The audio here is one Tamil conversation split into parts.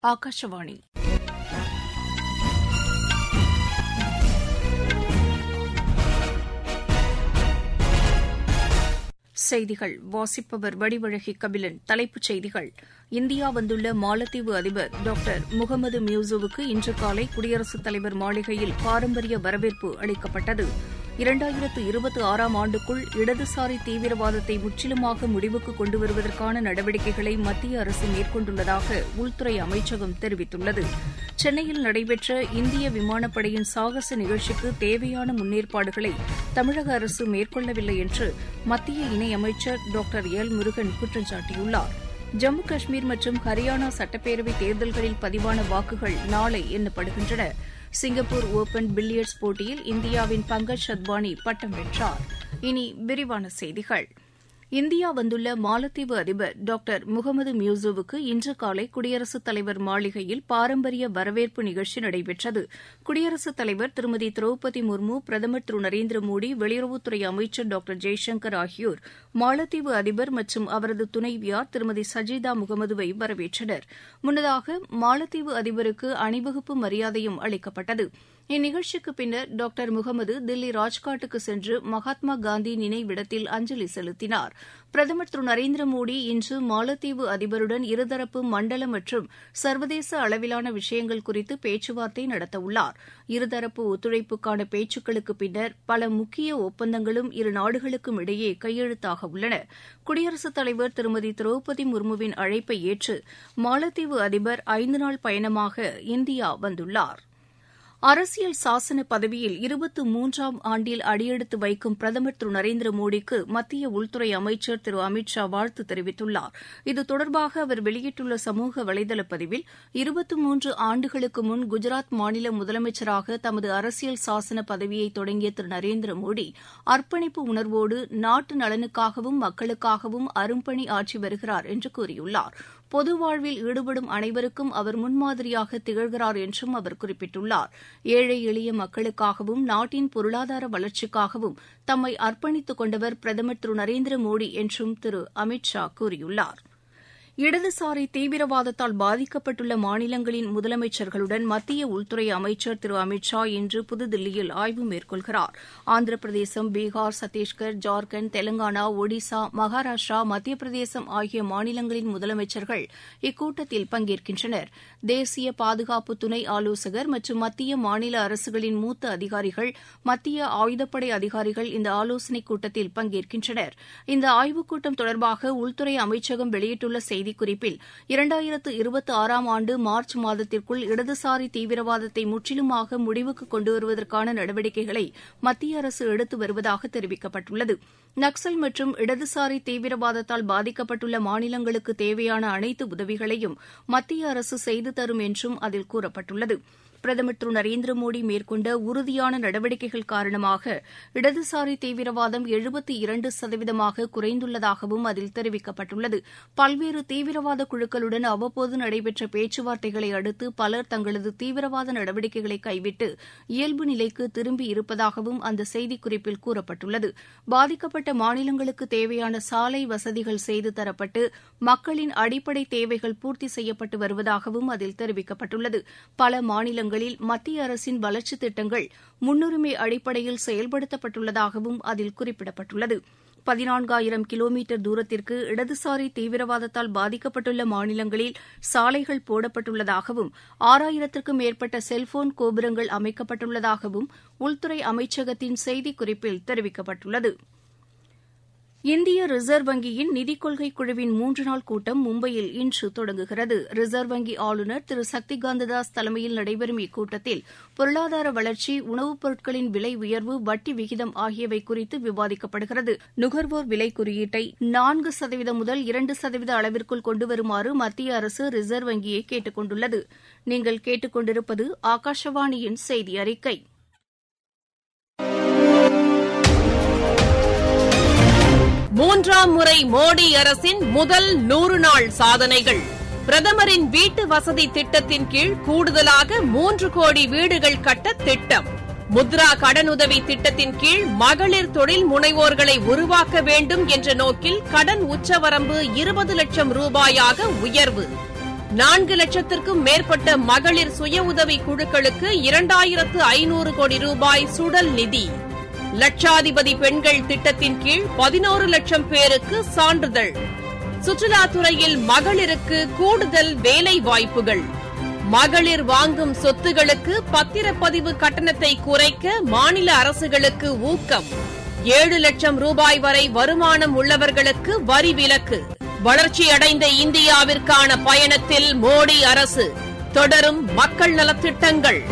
ஆகாஷவாணி செய்திகள் வாசிப்பவர் வடிவழகி கபிலன் தலைப்புச் செய்திகள் இந்தியா வந்துள்ள மாலத்தீவு அதிபர் டாக்டர் முகமது மியூசுவுக்கு இன்று காலை குடியரசுத் தலைவர் மாளிகையில் பாரம்பரிய வரவேற்பு அளிக்கப்பட்டது இரண்டாயிரத்து இருபத்தி ஆறாம் ஆண்டுக்குள் இடதுசாரி தீவிரவாதத்தை முற்றிலுமாக முடிவுக்கு கொண்டுவருவதற்கான நடவடிக்கைகளை மத்திய அரசு மேற்கொண்டுள்ளதாக உள்துறை அமைச்சகம் தெரிவித்துள்ளது சென்னையில் நடைபெற்ற இந்திய விமானப்படையின் சாகச நிகழ்ச்சிக்கு தேவையான முன்னேற்பாடுகளை தமிழக அரசு மேற்கொள்ளவில்லை என்று மத்திய இணையமைச்சர் டாக்டர் எல் முருகன் குற்றம் சாட்டியுள்ளார் ஜம்மு காஷ்மீர் மற்றும் ஹரியானா சட்டப்பேரவை தேர்தல்களில் பதிவான வாக்குகள் நாளை எண்ணப்படுகின்றன சிங்கப்பூர் ஒபன் பில்லியர்ட்ஸ் போட்டியில் இந்தியாவின் பங்கஜ் சத்வானி பட்டம் வென்றார் இனி விரிவான செய்திகள் இந்தியா வந்துள்ள மாலத்தீவு அதிபர் டாக்டர் முகமது மியூசுவுக்கு இன்று காலை குடியரசுத் தலைவர் மாளிகையில் பாரம்பரிய வரவேற்பு நிகழ்ச்சி நடைபெற்றது குடியரசுத் தலைவர் திருமதி திரௌபதி முர்மு பிரதமர் திரு நரேந்திர மோடி வெளியுறவுத்துறை அமைச்சர் டாக்டர் ஜெய்சங்கர் ஆகியோர் மாலத்தீவு அதிபர் மற்றும் அவரது துணைவியார் திருமதி சஜிதா முகமதுவை வரவேற்றனர் முன்னதாக மாலத்தீவு அதிபருக்கு அணிவகுப்பு மரியாதையும் அளிக்கப்பட்டது இந்நிகழ்ச்சிக்கு பின்னர் டாக்டர் முகமது தில்லி ராஜ்காட்டுக்கு சென்று மகாத்மா காந்தி நினைவிடத்தில் அஞ்சலி செலுத்தினார் பிரதமர் திரு நரேந்திர மோடி இன்று மாலத்தீவு அதிபருடன் இருதரப்பு மண்டல மற்றும் சர்வதேச அளவிலான விஷயங்கள் குறித்து பேச்சுவார்த்தை நடத்தவுள்ளார் இருதரப்பு ஒத்துழைப்புக்கான பேச்சுக்களுக்கு பின்னர் பல முக்கிய ஒப்பந்தங்களும் இரு நாடுகளுக்கும் இடையே கையெழுத்தாக உள்ளன குடியரசுத் தலைவர் திருமதி திரௌபதி முர்முவின் அழைப்பை ஏற்று மாலத்தீவு அதிபர் ஐந்து நாள் பயணமாக இந்தியா வந்துள்ளாா் அரசியல் சாசன பதவியில் இருபத்து மூன்றாம் ஆண்டில் அடியெடுத்து வைக்கும் பிரதமர் திரு நரேந்திர மோடிக்கு மத்திய உள்துறை அமைச்சர் திரு அமித் ஷா வாழ்த்து தெரிவித்துள்ளார் இது தொடர்பாக அவர் வெளியிட்டுள்ள சமூக வலைதள பதிவில் இருபத்து மூன்று ஆண்டுகளுக்கு முன் குஜராத் மாநில முதலமைச்சராக தமது அரசியல் சாசன பதவியை தொடங்கிய திரு நரேந்திர மோடி அர்ப்பணிப்பு உணர்வோடு நாட்டு நலனுக்காகவும் மக்களுக்காகவும் அரும்பணி ஆற்றி வருகிறார் என்று கூறியுள்ளார் பொது வாழ்வில் ஈடுபடும் அனைவருக்கும் அவர் முன்மாதிரியாக திகழ்கிறார் என்றும் அவர் குறிப்பிட்டுள்ளார் ஏழை எளிய மக்களுக்காகவும் நாட்டின் பொருளாதார வளர்ச்சிக்காகவும் தம்மை அர்ப்பணித்துக் கொண்டவர் பிரதமர் திரு நரேந்திர மோடி என்றும் திரு அமித் ஷா கூறியுள்ளாா் இடதுசாரி தீவிரவாதத்தால் பாதிக்கப்பட்டுள்ள மாநிலங்களின் முதலமைச்சர்களுடன் மத்திய உள்துறை அமைச்சர் திரு அமித் ஷா இன்று புதுதில்லியில் ஆய்வு மேற்கொள்கிறார் ஆந்திர பிரதேசம் பீகார் சத்தீஸ்கர் ஜார்க்கண்ட் தெலங்கானா ஒடிசா மகாராஷ்டிரா மத்திய பிரதேசம் ஆகிய மாநிலங்களின் முதலமைச்சர்கள் இக்கூட்டத்தில் பங்கேற்கின்றனர் தேசிய பாதுகாப்பு துணை ஆலோசகர் மற்றும் மத்திய மாநில அரசுகளின் மூத்த அதிகாரிகள் மத்திய ஆயுதப்படை அதிகாரிகள் இந்த ஆலோசனைக் கூட்டத்தில் பங்கேற்கின்றனர் இந்த ஆய்வுக் கூட்டம் தொடர்பாக உள்துறை அமைச்சகம் வெளியிட்டுள்ள செய்திக்குறிப்பில் இரண்டாயிரத்து இருபத்தி ஆறாம் ஆண்டு மார்ச் மாதத்திற்குள் இடதுசாரி தீவிரவாதத்தை முற்றிலுமாக முடிவுக்கு கொண்டுவருவதற்கான நடவடிக்கைகளை மத்திய அரசு எடுத்து வருவதாக தெரிவிக்கப்பட்டுள்ளது நக்சல் மற்றும் இடதுசாரி தீவிரவாதத்தால் பாதிக்கப்பட்டுள்ள மாநிலங்களுக்கு தேவையான அனைத்து உதவிகளையும் மத்திய அரசு செய்து தரும் என்றும் அதில் கூறப்பட்டுள்ளது பிரதமர் திரு நரேந்திர மோடி மேற்கொண்ட உறுதியான நடவடிக்கைகள் காரணமாக இடதுசாரி தீவிரவாதம் எழுபத்தி இரண்டு சதவீதமாக குறைந்துள்ளதாகவும் அதில் தெரிவிக்கப்பட்டுள்ளது பல்வேறு தீவிரவாத குழுக்களுடன் அவ்வப்போது நடைபெற்ற பேச்சுவார்த்தைகளை அடுத்து பலர் தங்களது தீவிரவாத நடவடிக்கைகளை கைவிட்டு இயல்பு நிலைக்கு திரும்பி இருப்பதாகவும் அந்த செய்திக்குறிப்பில் கூறப்பட்டுள்ளது பாதிக்கப்பட்ட மாநிலங்களுக்கு தேவையான சாலை வசதிகள் செய்து தரப்பட்டு மக்களின் அடிப்படை தேவைகள் பூர்த்தி செய்யப்பட்டு வருவதாகவும் அதில் தெரிவிக்கப்பட்டுள்ளது பல மாநிலங்கள் மாநிலங்களில் மத்திய அரசின் வளர்ச்சித் திட்டங்கள் முன்னுரிமை அடிப்படையில் செயல்படுத்தப்பட்டுள்ளதாகவும் அதில் குறிப்பிடப்பட்டுள்ளது பதினான்காயிரம் கிலோமீட்டர் தூரத்திற்கு இடதுசாரி தீவிரவாதத்தால் பாதிக்கப்பட்டுள்ள மாநிலங்களில் சாலைகள் போடப்பட்டுள்ளதாகவும் ஆறாயிரத்திற்கும் மேற்பட்ட செல்போன் கோபுரங்கள் அமைக்கப்பட்டுள்ளதாகவும் உள்துறை அமைச்சகத்தின் செய்திக்குறிப்பில் தெரிவிக்கப்பட்டுள்ளது இந்திய ரிசர்வ் வங்கியின் நிதிக் கொள்கை குழுவின் மூன்று நாள் கூட்டம் மும்பையில் இன்று தொடங்குகிறது ரிசர்வ் வங்கி ஆளுநர் திரு சக்திகாந்ததாஸ் தலைமையில் நடைபெறும் இக்கூட்டத்தில் பொருளாதார வளர்ச்சி உணவுப் பொருட்களின் விலை உயர்வு வட்டி விகிதம் ஆகியவை குறித்து விவாதிக்கப்படுகிறது நுகர்வோர் விலை குறியீட்டை நான்கு சதவீதம் முதல் இரண்டு சதவீத அளவிற்குள் கொண்டு வருமாறு மத்திய அரசு ரிசர்வ் வங்கியை கேட்டுக் கொண்டுள்ளது நீங்கள் கேட்டுக் கொண்டிருப்பது ஆகாஷவாணியின் செய்தி அறிக்கை மூன்றாம் முறை மோடி அரசின் முதல் நூறு நாள் சாதனைகள் பிரதமரின் வீட்டு வசதி திட்டத்தின் கீழ் கூடுதலாக மூன்று கோடி வீடுகள் கட்ட திட்டம் முத்ரா கடனுதவி திட்டத்தின் கீழ் மகளிர் தொழில் முனைவோர்களை உருவாக்க வேண்டும் என்ற நோக்கில் கடன் உச்சவரம்பு இருபது லட்சம் ரூபாயாக உயர்வு நான்கு லட்சத்திற்கும் மேற்பட்ட மகளிர் சுய உதவி குழுக்களுக்கு இரண்டாயிரத்து ஐநூறு கோடி ரூபாய் சுடல் நிதி லட்சாதிபதி பெண்கள் திட்டத்தின் கீழ் பதினோரு லட்சம் பேருக்கு சான்றிதழ் சுற்றுலாத்துறையில் மகளிருக்கு கூடுதல் வேலை வாய்ப்புகள் மகளிர் வாங்கும் சொத்துகளுக்கு பத்திரப்பதிவு கட்டணத்தை குறைக்க மாநில அரசுகளுக்கு ஊக்கம் ஏழு லட்சம் ரூபாய் வரை வருமானம் உள்ளவர்களுக்கு வரி விலக்கு வளர்ச்சியடைந்த இந்தியாவிற்கான பயணத்தில் மோடி அரசு தொடரும் மக்கள் நலத்திட்டங்கள்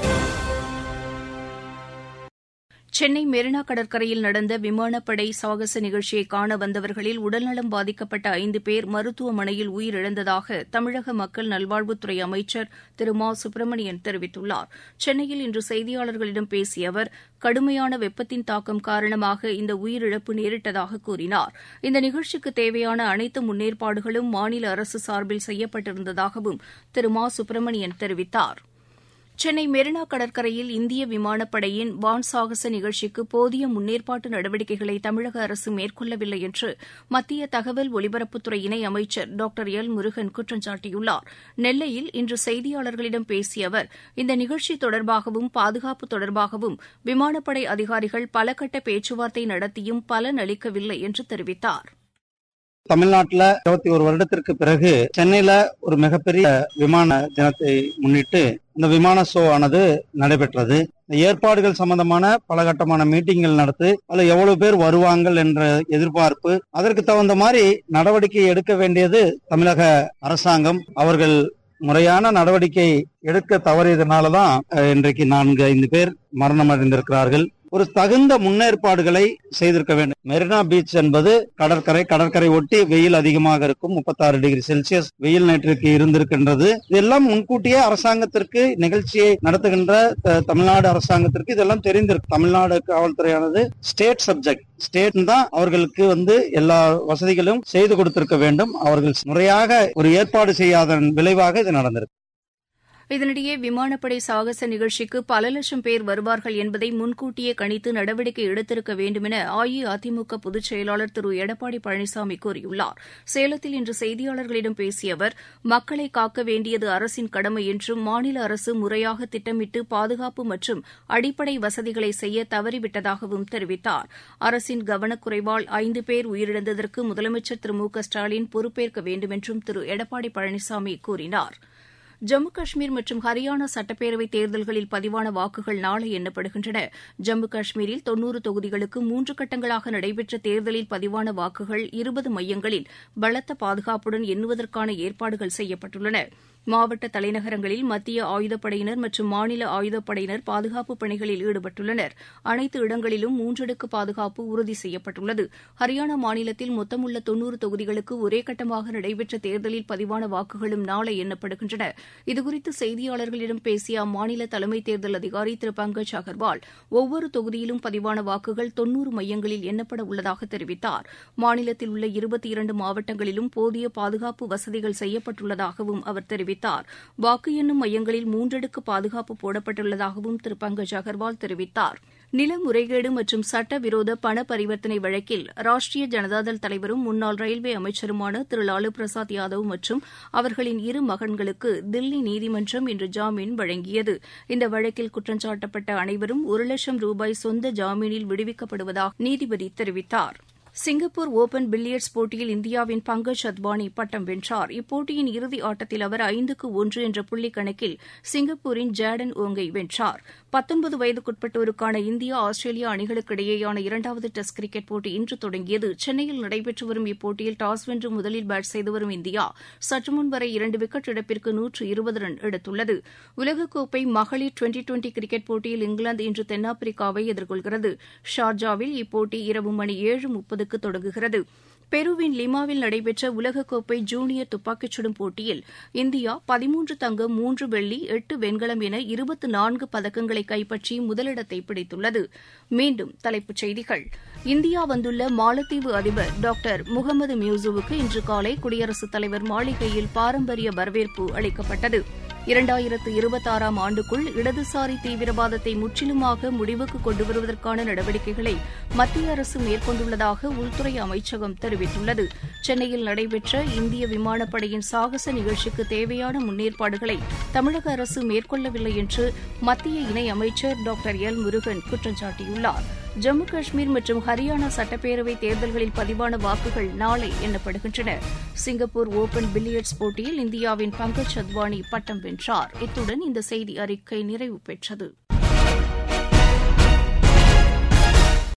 சென்னை மெரினா கடற்கரையில் நடந்த விமானப்படை சாகச நிகழ்ச்சியை காண வந்தவர்களில் உடல்நலம் பாதிக்கப்பட்ட ஐந்து பேர் மருத்துவமனையில் உயிரிழந்ததாக தமிழக மக்கள் நல்வாழ்வுத்துறை அமைச்சர் திரு மா சுப்பிரமணியன் தெரிவித்துள்ளார் சென்னையில் இன்று செய்தியாளர்களிடம் பேசிய அவர் கடுமையான வெப்பத்தின் தாக்கம் காரணமாக இந்த உயிரிழப்பு நேரிட்டதாக கூறினார் இந்த நிகழ்ச்சிக்கு தேவையான அனைத்து முன்னேற்பாடுகளும் மாநில அரசு சார்பில் செய்யப்பட்டிருந்ததாகவும் திரு மா சுப்பிரமணியன் தெரிவித்தாா் சென்னை மெரினா கடற்கரையில் இந்திய விமானப்படையின் வான் சாகச நிகழ்ச்சிக்கு போதிய முன்னேற்பாட்டு நடவடிக்கைகளை தமிழக அரசு மேற்கொள்ளவில்லை என்று மத்திய தகவல் ஒலிபரப்புத்துறை இணை அமைச்சர் டாக்டர் எல் முருகன் குற்றம் சாட்டியுள்ளார் நெல்லையில் இன்று செய்தியாளர்களிடம் பேசிய அவர் இந்த நிகழ்ச்சி தொடர்பாகவும் பாதுகாப்பு தொடர்பாகவும் விமானப்படை அதிகாரிகள் பல கட்ட பேச்சுவார்த்தை நடத்தியும் பலன் அளிக்கவில்லை என்று தெரிவித்தாா் தமிழ்நாட்டில் இருபத்தி ஒரு வருடத்திற்கு பிறகு சென்னையில ஒரு மிகப்பெரிய விமான தினத்தை முன்னிட்டு இந்த விமான ஷோ ஆனது நடைபெற்றது ஏற்பாடுகள் சம்பந்தமான பல கட்டமான மீட்டிங்கள் நடத்து அதுல எவ்வளவு பேர் வருவாங்கள் என்ற எதிர்பார்ப்பு அதற்கு தகுந்த மாதிரி நடவடிக்கை எடுக்க வேண்டியது தமிழக அரசாங்கம் அவர்கள் முறையான நடவடிக்கை எடுக்க தவறியதனாலதான் இன்றைக்கு நான்கு ஐந்து பேர் மரணம் அடைந்திருக்கிறார்கள் ஒரு தகுந்த முன்னேற்பாடுகளை செய்திருக்க வேண்டும் மெரினா பீச் என்பது கடற்கரை கடற்கரை ஒட்டி வெயில் அதிகமாக இருக்கும் முப்பத்தாறு டிகிரி செல்சியஸ் வெயில் நேற்றுக்கு இருந்திருக்கின்றது இதெல்லாம் முன்கூட்டியே அரசாங்கத்திற்கு நிகழ்ச்சியை நடத்துகின்ற தமிழ்நாடு அரசாங்கத்திற்கு இதெல்லாம் தெரிந்திருக்கு தமிழ்நாடு காவல்துறையானது ஸ்டேட் சப்ஜெக்ட் ஸ்டேட் தான் அவர்களுக்கு வந்து எல்லா வசதிகளும் செய்து கொடுத்திருக்க வேண்டும் அவர்கள் முறையாக ஒரு ஏற்பாடு செய்யாதன் விளைவாக இது நடந்திருக்கு இதனிடையே விமானப்படை சாகச நிகழ்ச்சிக்கு பல லட்சம் பேர் வருவார்கள் என்பதை முன்கூட்டியே கணித்து நடவடிக்கை எடுத்திருக்க வேண்டுமென அஇஅதிமுக பொதுச் செயலாளர் திரு எடப்பாடி பழனிசாமி கூறியுள்ளார் சேலத்தில் இன்று செய்தியாளர்களிடம் பேசிய அவர் மக்களை காக்க வேண்டியது அரசின் கடமை என்றும் மாநில அரசு முறையாக திட்டமிட்டு பாதுகாப்பு மற்றும் அடிப்படை வசதிகளை செய்ய தவறிவிட்டதாகவும் தெரிவித்தார் அரசின் கவனக்குறைவால் ஐந்து பேர் உயிரிழந்ததற்கு முதலமைச்சர் திரு மு க ஸ்டாலின் பொறுப்பேற்க வேண்டுமென்றும் திரு எடப்பாடி பழனிசாமி கூறினாா் ஜம்மு காஷ்மீர் மற்றும் ஹரியானா சட்டப்பேரவைத் தேர்தல்களில் பதிவான வாக்குகள் நாளை எண்ணப்படுகின்றன ஜம்மு காஷ்மீரில் தொன்னூறு தொகுதிகளுக்கு மூன்று கட்டங்களாக நடைபெற்ற தேர்தலில் பதிவான வாக்குகள் இருபது மையங்களில் பலத்த பாதுகாப்புடன் எண்ணுவதற்கான ஏற்பாடுகள் செய்யப்பட்டுள்ளன மாவட்ட தலைநகரங்களில் மத்திய ஆயுதப்படையினர் மற்றும் மாநில ஆயுதப்படையினர் பாதுகாப்பு பணிகளில் ஈடுபட்டுள்ளனர் அனைத்து இடங்களிலும் மூன்றடுக்கு பாதுகாப்பு உறுதி செய்யப்பட்டுள்ளது ஹரியானா மாநிலத்தில் மொத்தமுள்ள தொன்னூறு தொகுதிகளுக்கு ஒரே கட்டமாக நடைபெற்ற தேர்தலில் பதிவான வாக்குகளும் நாளை எண்ணப்படுகின்றன இதுகுறித்து செய்தியாளர்களிடம் பேசிய அம்மாநில தலைமை தேர்தல் அதிகாரி திரு பங்கஜ் அகர்வால் ஒவ்வொரு தொகுதியிலும் பதிவான வாக்குகள் தொன்னூறு மையங்களில் எண்ணப்பட உள்ளதாக தெரிவித்தார் மாநிலத்தில் உள்ள இருபத்தி இரண்டு மாவட்டங்களிலும் போதிய பாதுகாப்பு வசதிகள் செய்யப்பட்டுள்ளதாகவும் அவர் தெரிவித்தார் வாக்கு எண்ணும் மையங்களில் மூன்றடுக்கு பாதுகாப்பு போடப்பட்டுள்ளதாகவும் திரு பங்கஜ் அகர்வால் தெரிவித்தார் நில முறைகேடு மற்றும் சட்டவிரோத பண பரிவர்த்தனை வழக்கில் ராஷ்டிரிய ஜனதாதள் தலைவரும் முன்னாள் ரயில்வே அமைச்சருமான திரு லாலு பிரசாத் யாதவ் மற்றும் அவர்களின் இரு மகன்களுக்கு தில்லி நீதிமன்றம் இன்று ஜாமீன் வழங்கியது இந்த வழக்கில் குற்றஞ்சாட்டப்பட்ட அனைவரும் ஒரு லட்சம் ரூபாய் சொந்த ஜாமீனில் விடுவிக்கப்படுவதாக நீதிபதி தெரிவித்தாா் சிங்கப்பூர் ஒபன் பில்லியர்ட்ஸ் போட்டியில் இந்தியாவின் பங்கஜ் அத்வானி பட்டம் வென்றார் இப்போட்டியின் இறுதி ஆட்டத்தில் அவர் ஐந்துக்கு ஒன்று என்ற புள்ளி கணக்கில் சிங்கப்பூரின் ஜேடன் ஓங்கை வென்றார் பத்தொன்பது வயதுக்குட்பட்டோருக்கான இந்தியா ஆஸ்திரேலியா அணிகளுக்கிடையேயான இரண்டாவது டெஸ்ட் கிரிக்கெட் போட்டி இன்று தொடங்கியது சென்னையில் நடைபெற்று வரும் இப்போட்டியில் டாஸ் வென்று முதலில் பேட் செய்து வரும் இந்தியா சற்றுமுன் வரை இரண்டு விக்கெட் இழப்பிற்கு நூற்று இருபது ரன் எடுத்துள்ளது உலகக்கோப்பை மகளிர் டுவெண்டி டுவெண்டி கிரிக்கெட் போட்டியில் இங்கிலாந்து இன்று தென்னாப்பிரிக்காவை எதிர்கொள்கிறது ஷார்ஜாவில் இப்போட்டி இரவு மணி ஏழு முப்பதுக்கு தொடங்குகிறது பெருவின் லிமாவில் நடைபெற்ற உலகக்கோப்பை ஜூனியர் துப்பாக்கிச் சுடும் போட்டியில் இந்தியா பதிமூன்று தங்கம் மூன்று வெள்ளி எட்டு வெண்கலம் என இருபத்து நான்கு பதக்கங்களை கைப்பற்றி முதலிடத்தை பிடித்துள்ளது மீண்டும் தலைப்புச் செய்திகள் இந்தியா வந்துள்ள மாலத்தீவு அதிபர் டாக்டர் முகமது மியூசுவுக்கு இன்று காலை குடியரசுத் தலைவர் மாளிகையில் பாரம்பரிய வரவேற்பு அளிக்கப்பட்டது இரண்டாயிரத்து இருபத்தாறாம் ஆண்டுக்குள் இடதுசாரி தீவிரவாதத்தை முற்றிலுமாக முடிவுக்கு கொண்டு வருவதற்கான நடவடிக்கைகளை மத்திய அரசு மேற்கொண்டுள்ளதாக உள்துறை அமைச்சகம் தெரிவித்துள்ளது சென்னையில் நடைபெற்ற இந்திய விமானப்படையின் சாகச நிகழ்ச்சிக்கு தேவையான முன்னேற்பாடுகளை தமிழக அரசு மேற்கொள்ளவில்லை என்று மத்திய இணை அமைச்சர் டாக்டர் எல் முருகன் குற்றம் சாட்டியுள்ளார் ஜம்மு காஷ்மீர் மற்றும் ஹரியானா சட்டப்பேரவை தேர்தல்களில் பதிவான வாக்குகள் நாளை எண்ணப்படுகின்றன சிங்கப்பூர் ஓபன் பில்லியர்ட்ஸ் போட்டியில் இந்தியாவின் பங்கஜ் அத்வானி பட்டம் வென்றார் இத்துடன் இந்த செய்தி அறிக்கை நிறைவு பெற்றது